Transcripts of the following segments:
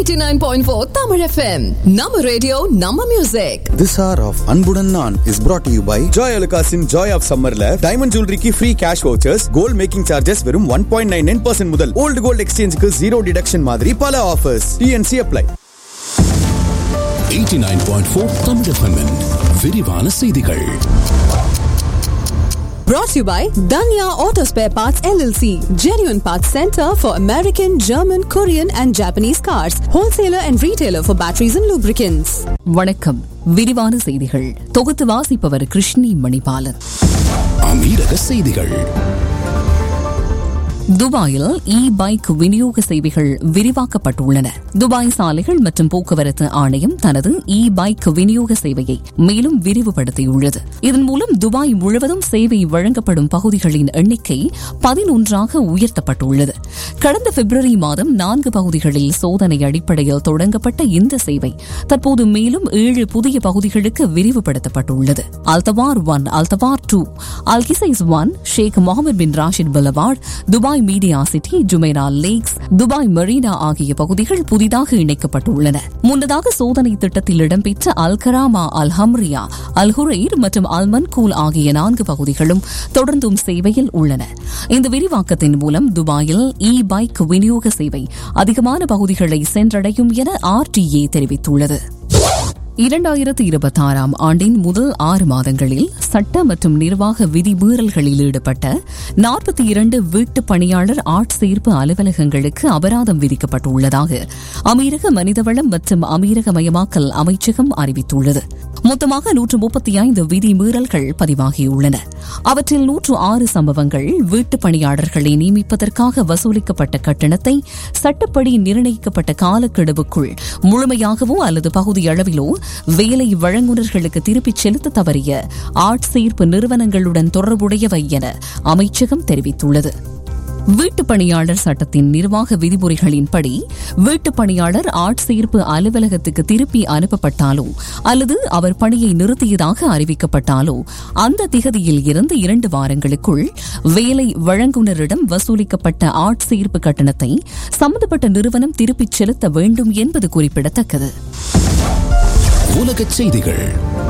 89.4 Tamil FM. நம்ம radio நம்ம music This hour of அன்புடன் நான் is brought to you by Joy Alukasin Joy of Summerல diamond ஜுவல்லரிக்கு free cash vouchers gold making charges வெறும் one point nine nine percent முதல் old gold எக்ஸ்சேஞ்சுக்கு zero deduction மாதிரி பல offers TNC apply 89.4 Tamil FM -இன் விரிவான செய்திகள் brought to you by Danya Auto Spare Parts LLC. Genuine Parts Center for American, German, Korean and Japanese cars. Wholesaler and retailer for batteries and lubricants. வணக்கம் விரிவான செய்திகள் தொகுத்து வாசிப்பவர் கிருஷ்ணி மணிபாலன் அமீரக செய்திகள் துபாயில் இ பைக் விநியோக சேவைகள் விரிவாக்கப்பட்டுள்ளன துபாய் சாலைகள் மற்றும் போக்குவரத்து ஆணையம் தனது இ பைக் விநியோக சேவையை மேலும் விரிவுபடுத்தியுள்ளது இதன் மூலம் துபாய் முழுவதும் சேவை வழங்கப்படும் பகுதிகளின் எண்ணிக்கை பதினொன்றாக உயர்த்தப்பட்டுள்ளது கடந்த பிப்ரவரி மாதம் நான்கு பகுதிகளில் சோதனை அடிப்படையில் தொடங்கப்பட்ட இந்த சேவை தற்போது மேலும் ஏழு புதிய பகுதிகளுக்கு விரிவுபடுத்தப்பட்டுள்ளது Al Twar one Al Twar two Al Qusais one Sheikh Mohammed bin Rashid Boulevard Dubai media city Jumeirah lakes Dubai marina ஆகிய பகுதிகள் புதிதாக இணைக்கப்பட்டுள்ளன முன்னதாக சோதனை திட்டத்தில் இடம்பெற்ற அல் கராமா அல் ஹம்ரியா அல் ஹுரைர் மற்றும் அல் மன்கூல் ஆகிய நான்கு பகுதிகளும் தொடர்ந்தும் சேவையில் உள்ளன இந்த விரிவாக்கத்தின் மூலம் துபாயில் இ பைக் விநியோக சேவை அதிகமான பகுதிகளை சென்றடையும் என ஆர்டிஏ தெரிவித்துள்ளது இரண்டாயிரத்து இருபத்தாறாம் ஆண்டின் முதல் ஆறு மாதங்களில் சட்ட மற்றும் நிர்வாக விதிமீறல்களில் ஈடுபட்ட நாற்பத்தி இரண்டு வீட்டு பணியாளர் ஆட்சேர்ப்பு அலுவலகங்களுக்கு அபராதம் விதிக்கப்பட்டுள்ளதாக அமீரக மனிதவளம் மற்றும் அமீரகமயமாக்கல் அமைச்சகம் அறிவித்துள்ளது மொத்தமாக நூற்று முப்பத்தி ஐந்து விதிமீறல்கள் பதிவாகியுள்ளன அவற்றில் நூற்று ஆறு சம்பவங்கள் வீட்டு பணியாளர்களை நியமிப்பதற்காக வசூலிக்கப்பட்ட கட்டணத்தை சட்டப்படி நிர்ணயிக்கப்பட்ட காலக்கெடுவுக்குள் முழுமையாகவோ அல்லது பகுதியளவிலோ வேலை வழங்குநர்களுக்கு திருப்பிச் செலுத்த தவறிய ஆட்சேர்ப்பு நிறுவனங்களுடன் தொடர்புடையவை என அமைச்சகம் தெரிவித்துள்ளது வீட்டுப் பணியாளர் சட்டத்தின் நிர்வாக விதிமுறைகளின்படி வீட்டுப் பணியாளர் ஆட்சேர்ப்பு அலுவலகத்துக்கு திருப்பி அனுப்பப்பட்டாலோ அல்லது அவர் பணியை நிறுத்தியதாக அறிவிக்கப்பட்டாலோ அந்த திகதியில் இருந்து இரண்டு வாரங்களுக்குள் வேலை வழங்குநரிடம் வசூலிக்கப்பட்ட ஆட்சேர்ப்பு கட்டணத்தை சம்பந்தப்பட்ட நிறுவனம் திருப்பிச் செலுத்த வேண்டும் என்பது குறிப்பிடத்தக்கது உலகச் செய்திகள்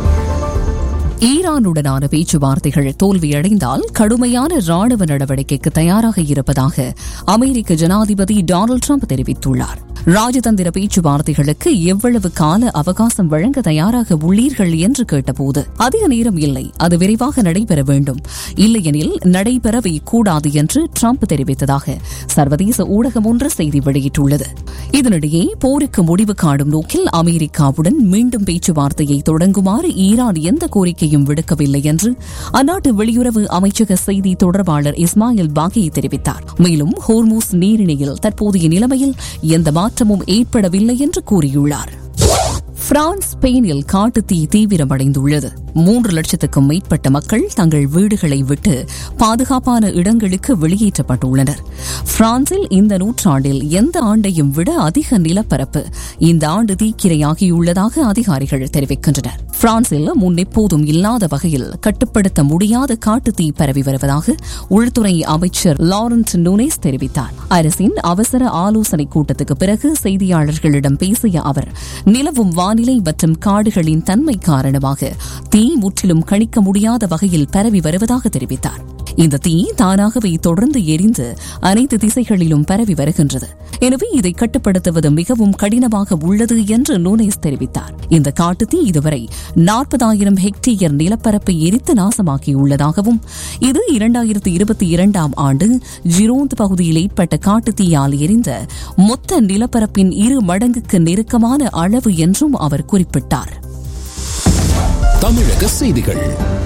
ஈரானுடனான பேச்சுவார்த்தைகள் தோல்வியடைந்தால் கடுமையான ராணுவ நடவடிக்கைக்கு தயாராக இருப்பதாக அமெரிக்க ஜனாதிபதி டொனால்டு ட்ரம்ப் தெரிவித்துள்ளார் ராஜதந்திர பேச்சுவார்த்தைகளுக்கு எவ்வளவு கால அவகாசம் வழங்க தயாராக உள்ளீர்கள் என்று கேட்டபோது அதிக நேரம் இல்லை அது விரைவாக நடைபெற வேண்டும் இல்லையெனில் நடைபெறவே கூடாது என்று ட்ரம்ப் தெரிவித்ததாக சர்வதேச ஊடகம் ஒன்று செய்தி வெளியிட்டுள்ளது இதனிடையே போருக்கு முடிவு காணும் நோக்கில் அமெரிக்காவுடன் மீண்டும் பேச்சுவார்த்தையை தொடங்குமாறு ஈரான் எந்த கோரிக்கையும் விடுக்கவில்லை என்று அந்நாட்டு வெளியுறவு அமைச்சக செய்தி தொடர்பாளர் இஸ்மாயில் பாகி தெரிவித்தார் மேலும் ஹோர்மூஸ் நீரிணையில் தற்போதைய நிலைமையில் எந்த மாற்றமும் ஏற்படவில்லை என்று கூறியுள்ளார் பிரான்ஸ் ஸ்பெயினில் காட்டு தீ தீவிரமடைந்துள்ளது மூன்று லட்சத்துக்கும் மேற்பட்ட மக்கள் தங்கள் வீடுகளை விட்டு பாதுகாப்பான இடங்களுக்கு வெளியேற்றப்பட்டுள்ளனர் பிரான்சில் இந்த நூற்றாண்டில் எந்த ஆண்டையும் விட அதிக நிலப்பரப்பு இந்த ஆண்டு தீக்கிரையாகியுள்ளதாக அதிகாரிகள் தெரிவிக்கின்றனர் பிரான்சில் முன்னெப்போதும் இல்லாத வகையில் கட்டுப்படுத்த முடியாத காட்டு தீ பரவி வருவதாக உள்துறை அமைச்சர் லாரன்ஸ் நூனேஸ் தெரிவித்தார் அரசின் அவசர ஆலோசனை கூட்டத்துக்கு பிறகு செய்தியாளர்களிடம் பேசிய அவர் நிலவும் வானிலை மற்றும் காடுகளின் தன்மை காரணமாக தீ முற்றிலும் கணிக்க முடியாத வகையில் பரவி வருவதாக தெரிவித்தார் இந்த தீ தானாகவே தொடர்ந்து எரிந்து அனைத்து திசைகளிலும் பரவி வருகின்றது எனவே இதை கட்டுப்படுத்துவது மிகவும் கடினமாக உள்ளது என்று நூனேஸ் தெரிவித்தார் இந்த காட்டு தீ இதுவரை நாற்பதாயிரம் ஹெக்டேயர் நிலப்பரப்பை எரித்து நாசமாக்கியுள்ளதாகவும் இது இரண்டாயிரத்தி இருபத்தி இரண்டாம் ஆண்டு ஜிரோந்த் பகுதியில் ஏற்பட்ட காட்டு தீயால் எரிந்த மொத்த நிலப்பரப்பின் இரு மடங்குக்கு நெருக்கமான அளவு என்றும் அவர் குறிப்பிட்டார் தமிழக செய்திகள்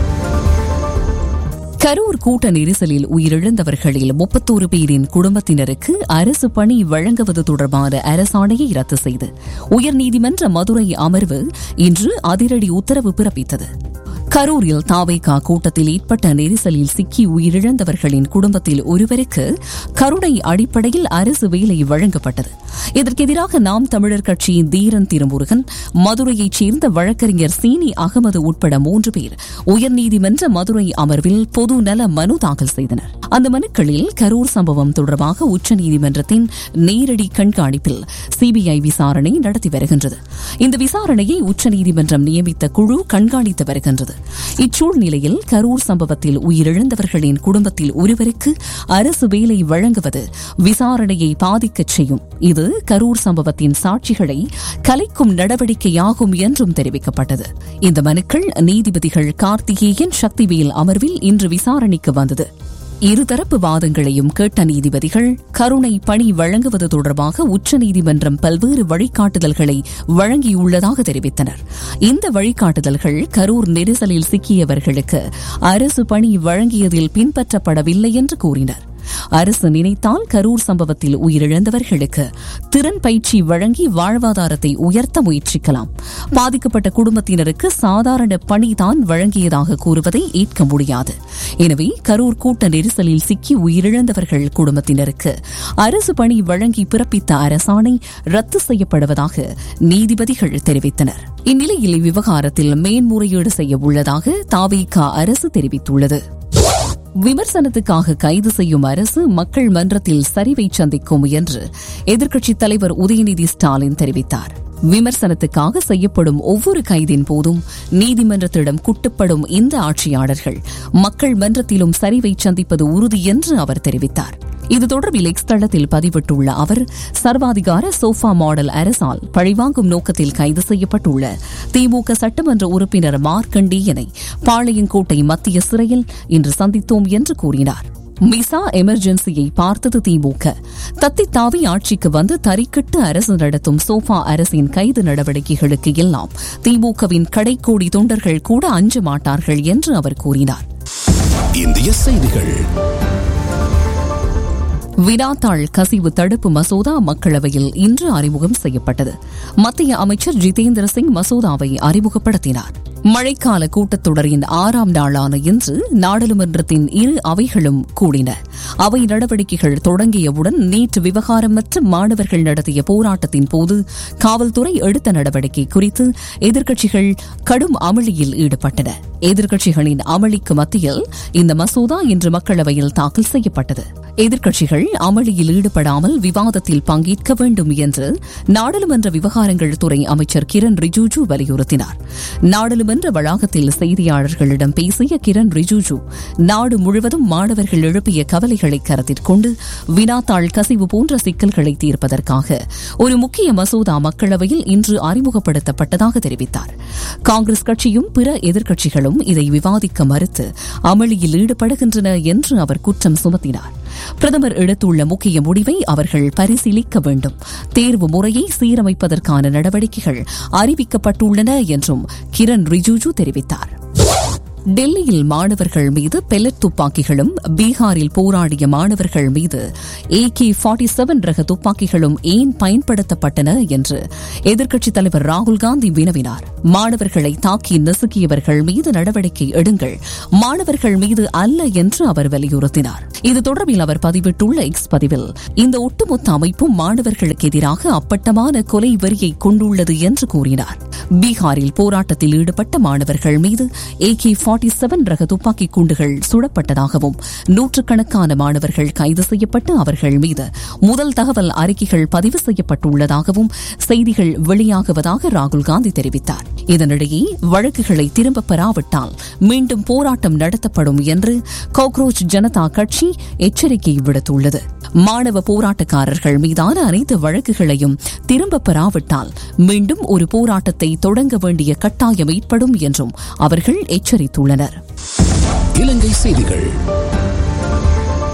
கரூர் கூட்ட நெரிசலில் உயிரிழந்தவர்களில் முப்பத்தோரு பேரின் குடும்பத்தினருக்கு அரசு பணி வழங்குவது தொடர்பான அரசாணையை ரத்து செய்து உயர்நீதிமன்ற மதுரை அமர்வு இன்று அதிரடி உத்தரவு பிறப்பித்தது கரூரில் தாவேகா கூட்டத்தில் ஏற்பட்ட நெரிசலில் சிக்கி உயிரிழந்தவர்களின் குடும்பத்தில் ஒருவருக்கு கருணை அடிப்படையில் அரசு வேலை வழங்கப்பட்டது இதற்கெதிராக நாம் தமிழர் கட்சியின் தீரன் திருமுருகன் மதுரையைச் சேர்ந்த வழக்கறிஞர் சீனி அகமது உட்பட மூன்று பேர் உயர்நீதிமன்ற மதுரை அமர்வில் பொது நல மனு தாக்கல் செய்தனர் அந்த மனுக்களில் கரூர் சம்பவம் தொடர்பாக உச்சநீதிமன்றத்தின் நேரடி கண்காணிப்பில் சிபிஐ விசாரணை நடத்தி வருகின்றது இந்த விசாரணையை உச்சநீதிமன்றம் நியமித்த குழு கண்காணித்து வருகின்றது இச்சூழ்நிலையில் கரூர் சம்பவத்தில் உயிரிழந்தவர்களின் குடும்பத்தில் ஒருவருக்கு அரசு வேலை வழங்குவது விசாரணையை பாதிக்கச் செய்யும் இது கரூர் சம்பவத்தின் சாட்சிகளை கலைக்கும் நடவடிக்கையாகும் என்றும் தெரிவிக்கப்பட்டது இந்த மனுக்கள் நீதிபதிகள் கார்த்திகேயன் சக்திவேல் அமர்வில் இன்று விசாரணைக்கு வந்தது இருதரப்பு வாதங்களையும் கேட்ட நீதிபதிகள் கருணை பணி வழங்குவது தொடர்பாக உச்சநீதிமன்றம் பல்வேறு வழிகாட்டுதல்களை வழங்கியுள்ளதாக தெரிவித்தனர் இந்த வழிகாட்டுதல்கள் கரூர் நெரிசலில் சிக்கியவர்களுக்கு அரசு பணி வழங்கியதில் பின்பற்றப்படவில்லை என்று கூறினர் அரசு நினைத்தால் கரூர் சம்பவத்தில் உயிரிழந்தவர்களுக்கு திறன் பயிற்சி வழங்கி வாழ்வாதாரத்தை உயர்த்த முயற்சிக்கலாம் பாதிக்கப்பட்ட குடும்பத்தினருக்கு சாதாரண பணிதான் வழங்கியதாக கூறுவதை ஏற்க முடியாது எனவே கரூர் கூட்ட நெரிசலில் சிக்கி உயிரிழந்தவர்கள் குடும்பத்தினருக்கு அரசு பணி வழங்கி பிறப்பித்த அரசாணை ரத்து செய்யப்படுவதாக நீதிபதிகள் தெரிவித்தனர் இந்நிலையில் இவ்விவகாரத்தில் மேன்முறையீடு செய்ய உள்ளதாக தாவேகா அரசு தெரிவித்துள்ளது விமர்சனத்துக்காக கைது செய்யும் அரசு மக்கள் மன்றத்தில் சரிவை சந்திக்கும் என்று எதிர்க்கட்சித் தலைவர் உதயநிதி ஸ்டாலின் தெரிவித்தார் விமர்சனத்துக்காக செய்யப்படும் ஒவ்வொரு கைதின் போதும் நீதிமன்றத்திடம் குட்டுப்படும் இந்த ஆட்சியாளர்கள் மக்கள் மன்றத்திலும் சரிவை சந்திப்பது உறுதி என்று அவர் தெரிவித்தார் இது தொடர்பில் எக்ஸ் தளத்தில் பதிவிட்டுள்ள அவர் சர்வாதிகார சோஃபா மாடல் அரசால் பழிவாங்கும் நோக்கத்தில் கைது செய்யப்பட்டுள்ள திமுக சட்டமன்ற உறுப்பினர் மார்க்கண்டேயனை பாளையங்கோட்டை மத்திய சிறையில் இன்று சந்தித்தோம் என்று கூறினார் மிசா எமர்ஜென்சியை பார்த்தது திமுக தத்தி தாவி ஆட்சிக்கு வந்து தறிக்கட்டு அரசு நடத்தும் சோஃபா அரசின் கைது நடவடிக்கைகளுக்கு எல்லாம் திமுகவின் கடைக்கோடி தொண்டர்கள் கூட அஞ்ச மாட்டார்கள் என்று அவர் கூறினார் இந்திய செய்திகள் வினாத்தாள் கசிவு தடுப்பு மசோதா மக்களவையில் இன்று அறிமுகம் செய்யப்பட்டது மத்திய அமைச்சர் ஜிதேந்திர சிங் மசோதாவை அறிமுகப்படுத்தினார் மழைக்கால கூட்டத்தொடரின் ஆறாம் நாளான இன்று நாடாளுமன்றத்தின் இரு அவைகளும் கூடின அவை நடவடிக்கைகள் தொடங்கியவுடன் நீட் விவகாரம் மற்றும் மாணவர்கள் நடத்திய போராட்டத்தின் போது காவல்துறை எடுத்த நடவடிக்கை குறித்து எதிர்க்கட்சிகள் கடும் அமளியில் ஈடுபட்டன எதிர்க்கட்சிகளின் அமளிக்கு மத்தியில் இந்த மசோதா இன்று மக்களவையில் தாக்கல் செய்யப்பட்டது எதிர்க்கட்சிகள் அமளியில் ஈடுபடாமல் விவாதத்தில் பங்கேற்க வேண்டும் என்று நாடாளுமன்ற விவகாரங்கள் துறை அமைச்சர் கிரண் ரிஜிஜு வலியுறுத்தினார் நாடாளுமன்ற வளாகத்தில் செய்தியாளர்களிடம் பேசிய கிரண் ரிஜிஜு நாடு முழுவதும் மாணவர்கள் எழுப்பிய கவலைகளை கருத்தில் கொண்டு வினாத்தாள் கசிவு போன்ற சிக்கல்களை தீர்ப்பதற்காக ஒரு முக்கிய மசோதா மக்களவையில் இன்று அறிமுகப்படுத்தப்பட்டதாக தெரிவித்தார் காங்கிரஸ் கட்சியும் பிற எதிர்க்கட்சிகளும் இதை விவாதிக்க மறுத்து அமளியில் ஈடுபடுகின்றன என்று அவர் குற்றம் சுமத்தினார் பிரதமர் எடுத்துள்ள முக்கிய முடிவை அவர்கள் பரிசீலிக்க வேண்டும் தேர்வு முறையை சீரமைப்பதற்கான நடவடிக்கைகள் அறிவிக்கப்பட்டுள்ளன என்றும் கிரண் ரிஜிஜு தெரிவித்தார் டெல்லியில் மாணவர்கள் மீது பெல்லட் துப்பாக்கிகளும் பீகாரில் போராடிய மாணவர்கள் மீது ஏ கே ஃபார்ட்டி செவன் ரக துப்பாக்கிகளும் ஏன் பயன்படுத்தப்பட்டன என்று எதிர்க்கட்சித் தலைவர் ராகுல் காந்தி வினவினார் மாணவர்களை தாக்கி நசுக்கியவர்கள் மீது நடவடிக்கை எடுங்கள் மாணவர்கள் மீது அல்ல என்று அவர் வலியுறுத்தினார் இது தொடர்பில் அவர் பதிவிட்டுள்ள எக்ஸ் பதிவில் இந்த ஒட்டுமொத்த அமைப்பும் மாணவர்களுக்கு எதிராக அப்பட்டமான கொலை வரியை கொண்டுள்ளது என்று கூறினார் பீகாரில் போராட்டத்தில் ஈடுபட்ட மாணவர்கள் மீது ஏ கே ஃபார்ட்டி செவன் ரக துப்பாக்கி குண்டுகள் சுடப்பட்டதாகவும் நூற்றுக்கணக்கான மாணவர்கள் கைது செய்யப்பட்டு அவர்கள் மீது முதல் தகவல் அறிக்கைகள் பதிவு செய்யப்பட்டுள்ளதாகவும் செய்திகள் வெளியாகுவதாக ராகுல் காந்தி தெரிவித்தார் இதனிடையே வழக்குகளை திரும்பப் பெறாவிட்டால் மீண்டும் போராட்டம் நடத்தப்படும் என்று கோக்ரோச் ஜனதா கட்சி எச்சரிக்கை விடுத்துள்ளது மாணவ போராட்டக்காரர்கள் மீதான அனைத்து வழக்குகளையும் திரும்பப் பெறாவிட்டால் மீண்டும் ஒரு போராட்டத்தை தொடங்க வேண்டிய கட்டாயம் ஏற்படும் என்றும் அவர்கள் எச்சரித்துள்ளனர் இலங்கை செய்திகள்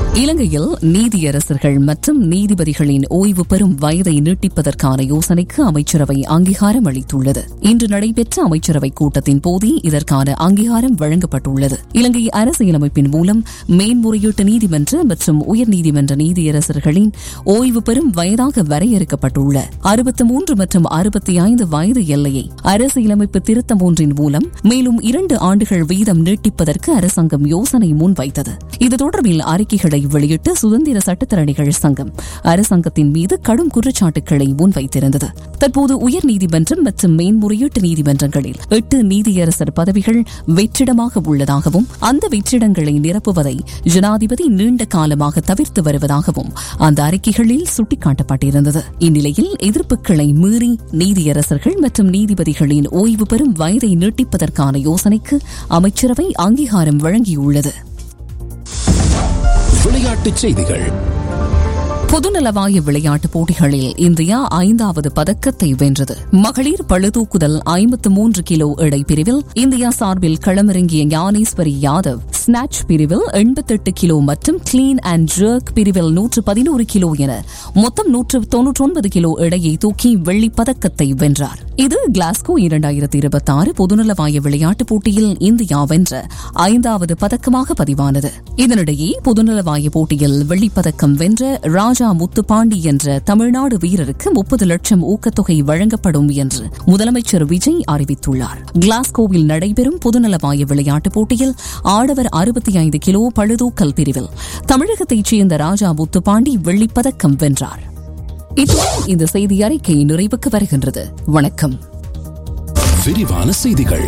இலங்கையில் நீதியரசர்கள் மற்றும் நீதிபதிகளின் ஓய்வு பெறும் வயதை நீட்டிப்பதற்கான யோசனைக்கு அமைச்சரவை அங்கீகாரம் அளித்துள்ளது இன்று நடைபெற்ற அமைச்சரவை கூட்டத்தின் போதே இதற்கான அங்கீகாரம் வழங்கப்பட்டுள்ளது இலங்கை அரசியலமைப்பின் மூலம் மேன்முறையீட்டு நீதிமன்ற மற்றும் உயர்நீதிமன்ற நீதியரசர்களின் ஓய்வு பெறும் வயதாக வரையறுக்கப்பட்டுள்ள அறுபத்தி மூன்று மற்றும் அறுபத்தி ஐந்து வயது எல்லையை அரசியலமைப்பு திருத்தம் ஒன்றின் மூலம் மேலும் இரண்டு ஆண்டுகள் வீதம் நீட்டிப்பதற்கு அரசாங்கம் யோசனை முன்வைத்தது இது தொடர்பில் அறிக்கைகளை வெளியிட்டு சுதந்திர சட்டத்தரணிகள் சங்கம் அரசாங்கத்தின் மீது கடும் குற்றச்சாட்டுகளை முன்வைத்திருந்தது தற்போது உயர்நீதிமன்றம் மற்றும் மேன்முறையீட்டு நீதிமன்றங்களில் எட்டு நீதியரசர் பதவிகள் வெற்றிடமாக உள்ளதாகவும் அந்த வெற்றிடங்களை நிரப்புவதை ஜனாதிபதி நீண்ட காலமாக தவிர்த்து வருவதாகவும் அந்த அறிக்கைகளில் சுட்டிக்காட்டப்பட்டிருந்தது இந்நிலையில் எதிர்ப்புகளை மீறி நீதியரசர்கள் மற்றும் நீதிபதிகளின் ஓய்வு பெறும் வயதை நீட்டிப்பதற்கான யோசனைக்கு அமைச்சரவை அங்கீகாரம் வழங்கியுள்ளது விளையாட்டுச் செய்திகள் பொதுநலவாய விளையாட்டுப் போட்டிகளில் இந்தியா ஐந்தாவது பதக்கத்தை வென்றது மகளிர் பளுதூக்குதல் ஐம்பத்து மூன்று கிலோ எடை பிரிவில் இந்தியா சார்பில் களமிறங்கிய ஞானேஸ்வரி யாதவ் ஸ்நாட்ச் பிரிவில் எண்பத்தெட்டு கிலோ மற்றும் கிளீன் அண்ட் ஜர்க் பிரிவில் நூற்று பதினோரு கிலோ என மொத்தம் நூற்று தொன்னூற்றொன்பது கிலோ எடையை தூக்கி வெள்ளிப் பதக்கத்தை வென்றார் இது கிளாஸ்கோ இரண்டாயிரத்தி இருபத்தி ஆறு பொதுநலவாய விளையாட்டுப் போட்டியில் இந்தியா வென்ற ஐந்தாவது பதக்கமாக பதிவானது இதனிடையே பொதுநலவாய போட்டியில் வெள்ளிப்பதக்கம் வென்ற ராஜா முத்துப்பாண்டி என்ற தமிழ்நாடு வீரருக்கு முப்பது லட்சம் ஊக்கத்தொகை வழங்கப்படும் என்று முதலமைச்சர் விஜய் அறிவித்துள்ளார் கிளாஸ்கோவில் நடைபெறும் பொதுநலவாய விளையாட்டுப் போட்டியில் ஆடவர் அறுபத்தி ஐந்து கிலோ பழுதூக்கல் பிரிவில் தமிழகத்தைச் சேர்ந்த ராஜா முத்துப்பாண்டி வெள்ளிப்பதக்கம் வென்றார் இத்துடன் இந்த செய்தி அறிக்கை நிறைவுக்கு வருகின்றது வணக்கம் விரிவான செய்திகள்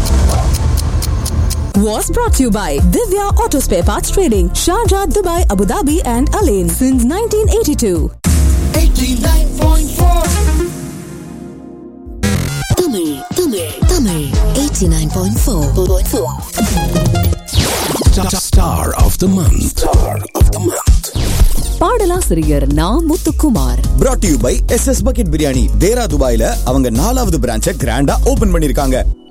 Was brought to you by Divya Auto Spare Parts Trading, Sharjah, Dubai, Abu Dhabi, and Alain since 1982. Tamil Tamil Tamil 89.4 Star of the month. Star of the month. பாடலாசிரியர் Na Muthukumar brought to you by S S bucket biryani Deira துபாயில அவங்க நாலாவது பிரான்ச்சை கிராண்டா open பண்ணிருக்காங்க